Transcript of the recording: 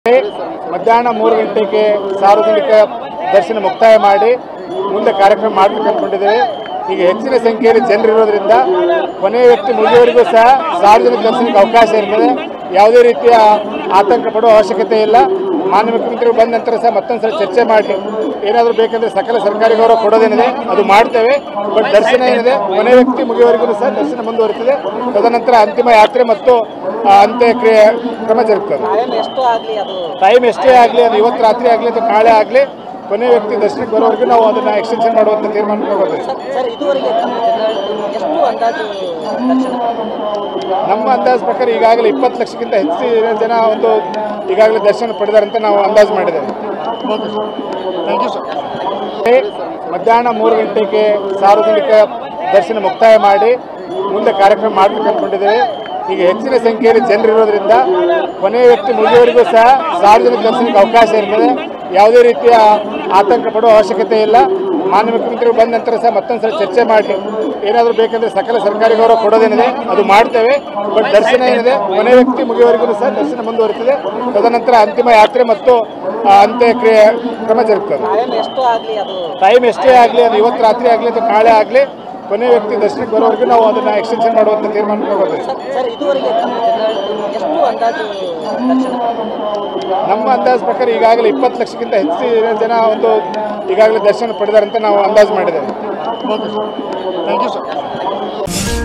ಮಧ್ಯಾಹ್ನ ಮೂರು ಗಂಟೆಗೆ ಸಾರ್ವಜನಿಕ ದರ್ಶನ ಮುಕ್ತಾಯ ಮಾಡಿ ಮುಂದೆ ಕಾರ್ಯಕ್ರಮ ಮಾಡಬೇಕು ಅಂದ್ಕೊಂಡಿದ್ದೇವೆ ಈಗ ಹೆಚ್ಚಿನ ಸಂಖ್ಯೆಯಲ್ಲಿ ಜನರಿರೋದ್ರಿಂದ ಕೊನೆಯ ವ್ಯಕ್ತಿ ಮುಗಿಯುವವರೆಗೂ ಸಹ ಸಾರ್ವಜನಿಕ ದರ್ಶನಕ್ಕೆ ಅವಕಾಶ ಇರ್ತದೆ ಯಾವುದೇ ರೀತಿಯ ಆತಂಕ ಪಡುವ ಅವಶ್ಯಕತೆ ಇಲ್ಲ ಮಾನ್ಯ ಮುಖ್ಯಮಂತ್ರಿಗಳು ಬಂದ ನಂತರ ಸಹ ಮತ್ತೊಂದು ಸಲ ಚರ್ಚೆ ಮಾಡಿ ಏನಾದರೂ ಬೇಕಂದ್ರೆ ಸಕಲ ಸರ್ಕಾರಿ ಗೌರವ ಕೊಡೋದೇನಿದೆ ಅದು ಮಾಡ್ತೇವೆ ಬಟ್ ದರ್ಶನ ಏನಿದೆ ಕೊನೆಯ ವ್ಯಕ್ತಿ ಮುಗಿಯುವವರೆಗೂ ಸಹ ದರ್ಶನ ಮುಂದುವರಿತದೆ ತದನಂತರ ಅಂತಿಮ ಯಾತ್ರೆ ಮತ್ತು ಆ, ಅಂತ್ಯಕ್ರಿಯೆ ಕ್ರಮ ಜರುಗ್ತದೆ ಟೈಮ್ ಎಷ್ಟು ಆಗಲಿ ಅದು ಟೈಮ್ ಎಷ್ಟೇ ಆಗಲಿ ಅದು ಇವತ್ತು ರಾತ್ರಿ ಆಗಲಿ ಅಥವಾ ನಾಳೆ ಆಗಲಿ ಕೊನೆ ವ್ಯಕ್ತಿ ದರ್ಶನಕ್ಕೆ ಬರೋವರೆಗೂ ನಾವು ಅದನ್ನು ಎಕ್ಸ್ಟೆನ್ಷನ್ ಮಾಡುವಂಥ ತೀರ್ಮಾನ ತಗೋಬೇಕು ಸರ್ ಸರ್ ಇದುವರೆಗೆ ನಮ್ಮ ಜಿಲ್ಲೆಯಲ್ಲಿ ಎಷ್ಟು ಅಂದಾಜು ದರ್ಶನ ನಮ್ಮ ಅಂದಾಜು ಪ್ರಕಾರ ಈಗಾಗಲೇ ಇಪ್ಪತ್ತು ಲಕ್ಷಕ್ಕಿಂತ ಹೆಚ್ಚಿನ ಜನ ಒಂದು ಈಗಾಗಲೇ ದರ್ಶನ ಪಡೆದಾರೆ ಅಂತ ನಾವು ಅಂದಾಜು ಮಾಡಿದ್ದೇವೆ ಥ್ಯಾಂಕ್ ಯು ಸರ್ ಮಧ್ಯಾಹ್ನ ಮೂರು ಗಂಟೆಗೆ ಸಾರ್ವಜನಿಕ ದರ್ಶನ ಮುಕ್ತಾಯ ಮಾಡಿ ಮುಂದೆ ಕಾರ್ಯಕ್ರಮ ಮಾಡಬೇಕು ಅಂದ್ಕೊಂಡಿದ್ದೇವೆ ಈಗ ಹೆಚ್ಚಿನ ಸಂಖ್ಯೆಯಲ್ಲಿ ಜನರಿರೋದ್ರಿಂದ ಕೊನೆಯ ವ್ಯಕ್ತಿ ಮುಗಿಯುವವರೆಗೂ ಸಹ ಸಾರ್ವಜನಿಕ ದರ್ಶನಕ್ಕೆ ಅವಕಾಶ ಇರ್ತದೆ ಯಾವುದೇ ರೀತಿಯ ಆತಂಕ ಪಡುವ ಅವಶ್ಯಕತೆ ಇಲ್ಲ ಮಾನ್ಯ ಮುಖ್ಯಮಂತ್ರಿಗಳು ಬಂದ ನಂತರ ಸಹ ಮತ್ತೊಂದು ಸಲ ಚರ್ಚೆ ಮಾಡಿ ಏನಾದರೂ ಬೇಕಂದ್ರೆ ಸಕಲ ಸರ್ಕಾರಿ ಗೌರವ ಕೊಡೋದೇನಿದೆ ಅದು ಮಾಡ್ತೇವೆ ಬಟ್ ದರ್ಶನ ಏನಿದೆ ಕೊನೆಯ ವ್ಯಕ್ತಿ ಮುಗಿಯುವವರೆಗೂ ಸಹ ದರ್ಶನ ಮುಂದುವರಿತದೆ ತದನಂತರ ಅಂತಿಮ ಯಾತ್ರೆ ಮತ್ತು ಆ, ಅಂತ್ಯಕ್ರಿಯೆ ಕ್ರಮ ಜರುಗ್ತದೆ ಟೈಮ್ ಎಷ್ಟು ಆಗಲಿ ಅದು ಟೈಮ್ ಎಷ್ಟೇ ಆಗಲಿ ಅದು ಇವತ್ತು ರಾತ್ರಿ ಆಗಲಿ ಅಥವಾ ನಾಳೆ ಆಗಲಿ ಕೊನೆಯ ವ್ಯಕ್ತಿ ದರ್ಶನಕ್ಕೆ ಬರೋವರೆಗೂ ನಾವು ಅದನ್ನು ಎಕ್ಸ್ಟೆನ್ಷನ್ ಮಾಡುವಂಥ ತೀರ್ಮಾನ ತಗೋಬೇಕು ಸರ್ ಸರ್ ಇದುವರೆಗೆ ನಮ್ಮ ಜಿಲ್ಲೆಯಲ್ಲಿ ಎಷ್ಟು ಅಂದಾಜು ದರ್ಶನ ನಮ್ಮ ಅಂದಾಜು ಪ್ರಕಾರ ಈಗಾಗಲೇ ಇಪ್ಪತ್ತು ಲಕ್ಷಕ್ಕಿಂತ ಹೆಚ್ಚಿನ ಜನ ಒಂದು ಈಗಾಗಲೇ ದರ್ಶನ ಪಡೆದಾರೆ ಅಂತ ನಾವು ಅಂದಾಜು ಮಾಡಿದ್ದೇವೆ ಥ್ಯಾಂಕ್ ಯು ಸರ್